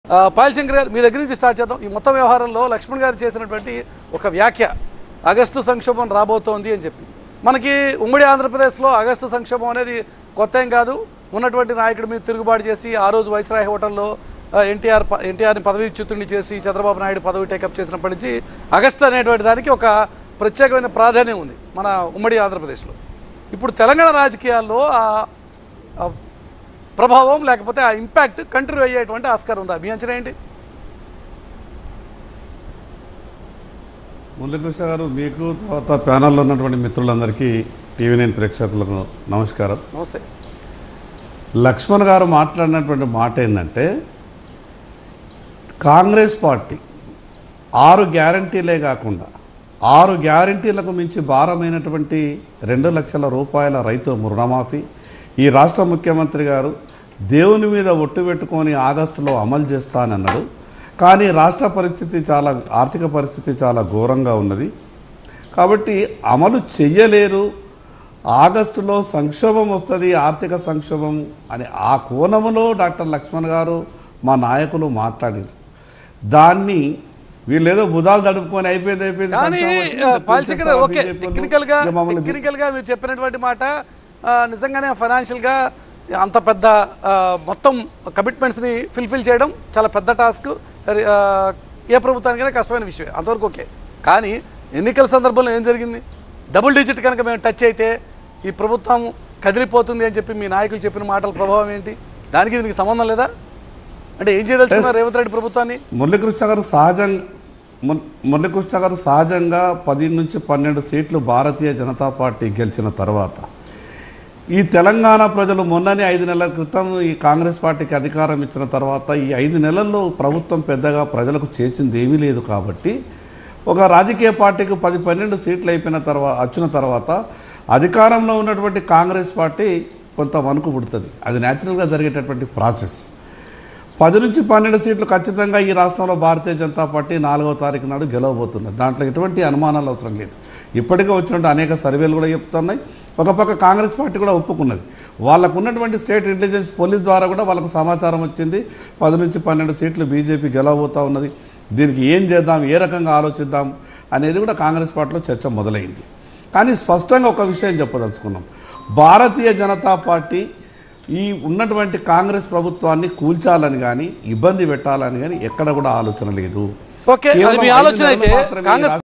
ఆ, పాయల్ శంకర్ గారు మీ దగ్గర నుంచి స్టార్ట్ చేద్దాం ఈ మొత్తం వ్యవహారంలో లక్ష్మణ్ గారు చేసినటువంటి ఒక వ్యాఖ్య ఆగస్టు సంక్షోభం రాబోతోంది అని చెప్పి మనకి ఉమ్మడి ఆంధ్రప్రదేశ్లో ఆగస్టు సంక్షోభం అనేది కొత్త ఏం కాదు ఉన్నటువంటి నాయకుడి మీద తిరుగుబాటు చేసి ఆ రోజు వైస్రాయ్ హోటల్లో ఆ, ఎన్టీఆర్ ప- ఎన్టీఆర్ని పదవీచ్యుతుడిని చేసి చంద్రబాబు నాయుడు పదవి టేకప్ చేసినప్పటి నుంచి ఆగస్టు అనేటువంటి దానికి ఒక ప్రత్యేకమైన ప్రాధాన్యం ఉంది మన ఉమ్మడి ఆంధ్రప్రదేశ్లో ఇప్పుడు తెలంగాణ రాజకీయాల్లో ఆ ఆ ప్రభావం లేకపోతే ఆ ఇంపాక్ట్ కంటిన్యూ అయ్యేటువంటి ఆస్కారం ఉందా మీ అంచనా ఏంటి మురళీకృష్ణ గారు మీకు తర్వాత ప్యానల్లో ఉన్నటువంటి మిత్రులందరికీ టీవీ నైన్ ప్రేక్షకులకు నమస్కారం నమస్తే లక్ష్మణ్ గారు మాట్లాడినటువంటి మాట ఏంటంటే కాంగ్రెస్ పార్టీ ఆరు గ్యారంటీలే కాకుండా ఆరు గ్యారంటీలకు మించి భారమైనటువంటి రెండు లక్షల రూపాయల రైతు రుణమాఫీ ఈ రాష్ట్ర ముఖ్యమంత్రి గారు దేవుని మీద ఒట్టు పెట్టుకొని ఆగస్టులో అమలు చేస్తానన్నాడు కానీ రాష్ట్ర పరిస్థితి చాలా ఆర్థిక పరిస్థితి చాలా ఘోరంగా ఉన్నది కాబట్టి అమలు చెయ్యలేరు ఆగస్టులో సంక్షోభం వస్తుంది ఆర్థిక సంక్షోభం అని ఆ కోణములో డాక్టర్ లక్ష్మణ్ గారు మా నాయకులు మాట్లాడారు దాన్ని వీళ్ళేదో భుజాలు తడుపుకొని అయిపోయింది అయిపోయింది కానీ సంక్షోభం వచ్చింది, ఆ, పాలశేఖర్ గారు, ఓకే BJP వాళ్ళు టెక్నికల్ గా ఇక మమ్మల్ని టెక్నికల్ గా మీరు చెప్పినటువంటి మాట ఆ, నిజంగానే ఫైనాన్షియల్ గా అంత పెద్ద ఆ, మొత్తం కమిట్మెంట్స్ ని ఫిల్ఫిల్ చేయడం చాలా పెద్ద టాస్క్ ఏ ప్రభుత్వానికైనా కష్టమైన విషయం అంతవరకు ఓకే కానీ ఎన్నికల సందర్భంలో ఏం జరిగింది డబుల్ డిజిట్ కనుక మేము టచ్ అయితే ఈ ప్రభుత్వం కదిలిపోతుంది అని చెప్పి మీ నాయకులు చెప్పిన మాటల ప్రభావం ఏంటి దానికి దీనికి సంబంధం లేదా అంటే ఏం చేయదలుచుకున్నారు రేవంత్ రెడ్డి ప్రభుత్వాన్ని మురళీకృష్ణ గారు సహజంగా ముర- మురళీకృష్ణ గారు సహజంగా పది నుంచి పన్నెండు సీట్లు భారతీయ జనతా పార్టీ గెలిచిన తర్వాత ఈ తెలంగాణ ప్రజలు మొన్ననే ఐదు నెలల క్రితం ఈ కాంగ్రెస్ పార్టీకి అధికారం ఇచ్చిన తర్వాత ఈ ఐదు నెలల్లో ప్రభుత్వం పెద్దగా ప్రజలకు చేసింది ఏమీ లేదు కాబట్టి ఒక రాజకీయ పార్టీకి పది పన్నెండు సీట్లు అయిపోయిన తర్వాత వచ్చిన తర్వాత అధికారంలో ఉన్నటువంటి కాంగ్రెస్ పార్టీ కొంత వణుకు పుడుతుంది అది న్యాచురల్గా జరిగేటటువంటి ప్రాసెస్ పది నుంచి పన్నెండు సీట్లు ఖచ్చితంగా ఈ రాష్ట్రంలో భారతీయ జనతా పార్టీ నాలుగవ తారీఖు నాడు గెలవబోతున్నది దాంట్లో ఎటువంటి అనుమానాలు అవసరం లేదు ఇప్పటికే వచ్చినట్టు అనేక సర్వేలు కూడా చెప్తున్నాయి ఒక పక్క కాంగ్రెస్ పార్టీ కూడా ఒప్పుకున్నది వాళ్ళకు ఉన్నటువంటి స్టేట్ ఇంటెలిజెన్స్ పోలీస్ ద్వారా కూడా వాళ్ళకు సమాచారం వచ్చింది పది నుంచి పన్నెండు సీట్లు బీజేపీ గెలవబోతూ ఉన్నది దీనికి ఏం చేద్దాం ఏ రకంగా ఆలోచిద్దాం అనేది కూడా కాంగ్రెస్ పార్టీలో చర్చ మొదలైంది కానీ స్పష్టంగా ఒక విషయం చెప్పదలుచుకున్నాం భారతీయ జనతా పార్టీ ఈ ఉన్నటువంటి కాంగ్రెస్ ప్రభుత్వాన్ని కూల్చాలని కానీ ఇబ్బంది పెట్టాలని కానీ ఎక్కడ కూడా ఆలోచన లేదు ఓకే అది మీ కేవలం ఐదు ఆలోచన నెలలు అయితే మాత్రమే ఈ కాంగ్రెస్